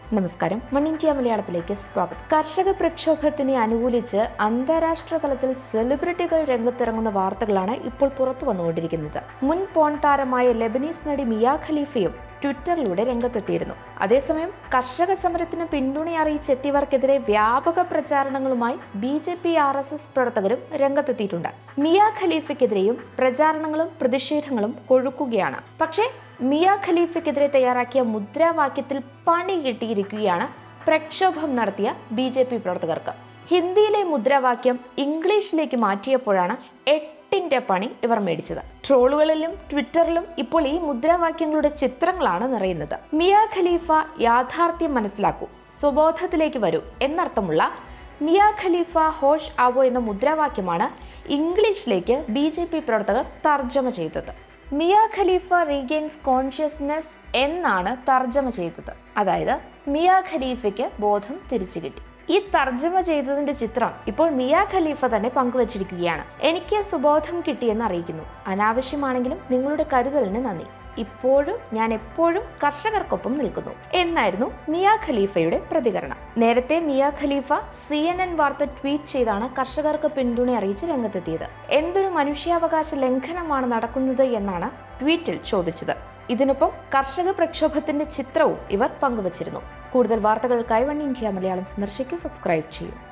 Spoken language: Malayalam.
നമസ്കാരം വൺ ഇന്ത്യ മലയാളത്തിലേക്ക് സ്വാഗതം കർഷക പ്രക്ഷോഭത്തിനെ അനുകൂലിച്ച് അന്താരാഷ്ട്ര തലത്തിൽ സെലിബ്രിറ്റികൾ രംഗത്തിറങ്ങുന്ന വാർത്തകളാണ് ഇപ്പോൾ പുറത്തു വന്നുകൊണ്ടിരിക്കുന്നത് മുൻ പോൺ താരമായ ലെബനീസ് നടി മിയ ഖലീഫയും ട്വിറ്ററിലൂടെ രംഗത്തെത്തിയിരുന്നു അതേസമയം കർഷക സമരത്തിന് പിന്തുണ അറിയിച്ചെത്തിയവർക്കെതിരെ വ്യാപക പ്രചാരണങ്ങളുമായി B J P R S S പ്രവർത്തകരും രംഗത്തെത്തിയിട്ടുണ്ട് മിയ ഖലീഫയ്ക്കെതിരെയും പ്രചാരണങ്ങളും പ്രതിഷേധങ്ങളും കൊഴുക്കുകയാണ് പക്ഷേ മിയ ഖലീഫയ്ക്കെതിരെ തയ്യാറാക്കിയ മുദ്രാവാക്യത്തിൽ പണി കിട്ടിയിരിക്കുകയാണ് പ്രക്ഷോഭം നടത്തിയ ബി ജെ പി പ്രവർത്തകർക്ക് ഹിന്ദിയിലെ മുദ്രാവാക്യം ഇംഗ്ലീഷിലേക്ക് മാറ്റിയപ്പോഴാണ് എട്ടിന്റെ പണി ഇവർ മേടിച്ചത് ട്രോളുകളിലും ട്വിറ്ററിലും ഇപ്പോൾ ഈ മുദ്രാവാക്യങ്ങളുടെ ചിത്രങ്ങളാണ് നിറയുന്നത് മിയ ഖലീഫ യാഥാർത്ഥ്യം മനസ്സിലാക്കൂ സ്വബോധത്തിലേക്ക് വരൂ എന്നർത്ഥമുള്ള മിയ ഖലീഫ ഹോഷ് ആവോ എന്ന മുദ്രാവാക്യമാണ് ഇംഗ്ലീഷിലേക്ക് ബി ജെ പി പ്രവർത്തകർ തർജ്ജമ ചെയ്തത് മിയ ഖലീഫ റീഗെയിൻസ് കോൺഷ്യസ്നെസ് എന്നാണ് തർജ്ജമ ചെയ്തത് അതായത് മിയ ഖലീഫയ്ക്ക് ബോധം തിരിച്ചു കിട്ടി ഈ തർജ്ജമ ചെയ്തതിന്റെ ചിത്രം ഇപ്പോൾ മിയ ഖലീഫ തന്നെ പങ്കുവച്ചിരിക്കുകയാണ് എനിക്ക് സുബോധം കിട്ടിയെന്ന് അറിയിക്കുന്നു അനാവശ്യമാണെങ്കിലും നിങ്ങളുടെ കരുതലിന് നന്ദി ഇപ്പോഴും ഞാൻ എപ്പോഴും കർഷകർക്കൊപ്പം നിൽക്കുന്നു എന്നായിരുന്നു മിയ ഖലീഫയുടെ പ്രതികരണം നേരത്തെ Mia Khalifa C N N വാർത്ത ട്വീറ്റ് ചെയ്താണ് കർഷകർക്ക് പിന്തുണ അറിയിച്ച് രംഗത്തെത്തിയത് എന്തൊരു മനുഷ്യാവകാശ ലംഘനമാണ് നടക്കുന്നത് എന്നാണ് ട്വീറ്റിൽ ചോദിച്ചത് ഇതിനൊപ്പം കർഷക പ്രക്ഷോഭത്തിന്റെ ചിത്രവും ഇവർ പങ്കുവച്ചിരുന്നു കൂടുതൽ വാർത്തകൾക്കായി വൺ ഇന്ത്യ മലയാളം സന്ദർശിക്കൂ സബ്സ്ക്രൈബ് ചെയ്യൂ